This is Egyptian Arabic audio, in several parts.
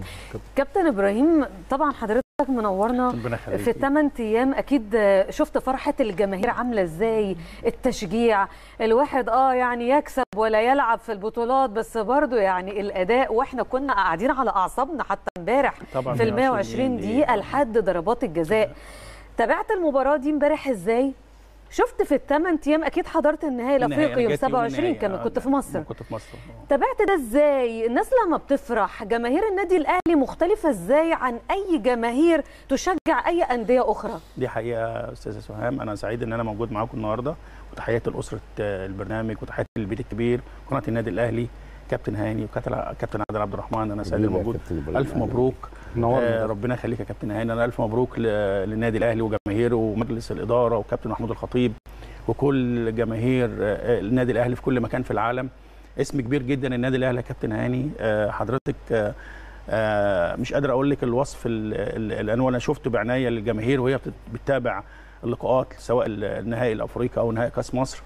كابتن ابراهيم طبعا حضرتك منورنا ربنا يخليك في 8 ايام اكيد شفت فرحه الجماهير عامله ازاي التشجيع الواحد اه يعني يكسب ولا يلعب في البطولات بس برضه يعني الاداء واحنا كنا قاعدين على اعصابنا حتى امبارح طبعا في ال 120 دقيقه لحد ضربات الجزاء تابعت المباراه دي امبارح ازاي شفت في الثمان ايام اكيد حضرت النهائي الافريقي يوم 27 كمان كنت في مصر كنت في مصر تابعت ده ازاي الناس لما بتفرح جماهير النادي الاهلي مختلفه ازاي عن اي جماهير تشجع اي انديه اخرى دي حقيقه استاذه سهام انا سعيد ان انا موجود معاكم النهارده وتحياتي لاسره البرنامج وتحياتي للبيت الكبير قناه النادي الاهلي كابتن هاني وكابتن عادل عبد الرحمن انا سعيد موجود الف مبروك آه ربنا يخليك يا كابتن هاني انا الف مبروك للنادي الاهلي وجماهيره ومجلس الاداره وكابتن محمود الخطيب وكل جماهير النادي الاهلي في كل مكان في العالم اسم كبير جدا النادي الاهلي يا كابتن هاني آه حضرتك آه مش قادر اقول لك الوصف اللي انا شفته بعنايه للجماهير وهي بتتابع اللقاءات سواء النهائي الافريقي او نهائي كاس مصر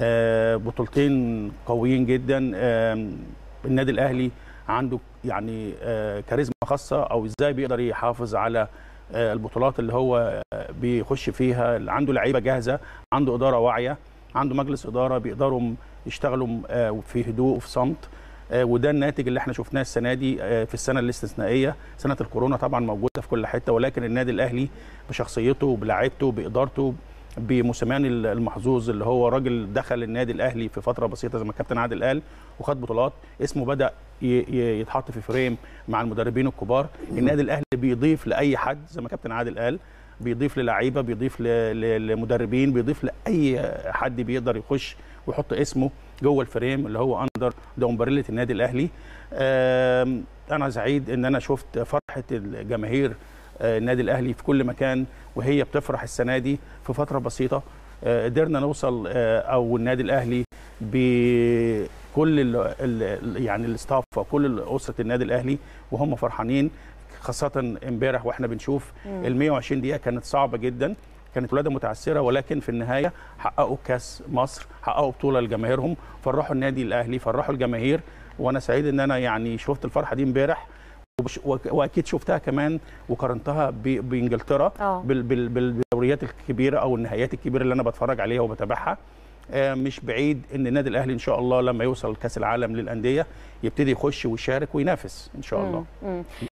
بطولتين قويين جدا النادي الاهلي عنده يعني كاريزما خاصه او ازاي بيقدر يحافظ على البطولات اللي هو بيخش فيها عنده لعيبه جاهزه عنده اداره واعيه عنده مجلس اداره بيقدروا يشتغلوا في هدوء وفي صمت وده الناتج اللي احنا شفناه السنه دي في السنه الاستثنائيه سنه الكورونا طبعا موجوده في كل حته ولكن النادي الاهلي بشخصيته بلاعيبته بادارته بموسيماني المحظوظ اللي هو راجل دخل النادي الاهلي في فتره بسيطه زي ما الكابتن عادل قال وخد بطولات اسمه بدا يتحط في فريم مع المدربين الكبار النادي الاهلي بيضيف لاي حد زي ما كابتن عادل قال بيضيف للعيبه بيضيف لمدربين بيضيف لاي حد بيقدر يخش ويحط اسمه جوه الفريم اللي هو اندر ده امبريلا النادي الاهلي انا سعيد ان انا شفت فرحه الجماهير النادي الاهلي في كل مكان وهي بتفرح السنه دي في فتره بسيطه قدرنا نوصل او النادي الاهلي بكل ال ال يعني الاستاف وكل اسره النادي الاهلي وهم فرحانين خاصه امبارح واحنا بنشوف ال 120 دقيقه كانت صعبه جدا كانت ولاده متعثره ولكن في النهايه حققوا كاس مصر حققوا بطوله لجماهيرهم فرحوا النادي الاهلي فرحوا الجماهير وانا سعيد ان انا يعني شفت الفرحه دي امبارح واكيد شفتها كمان وقارنتها بانجلترا بالدوريات الكبيره او النهائيات الكبيره اللي انا بتفرج عليها وبتابعها مش بعيد ان النادي الاهلي ان شاء الله لما يوصل كاس العالم للانديه يبتدي يخش ويشارك وينافس ان شاء الله مم.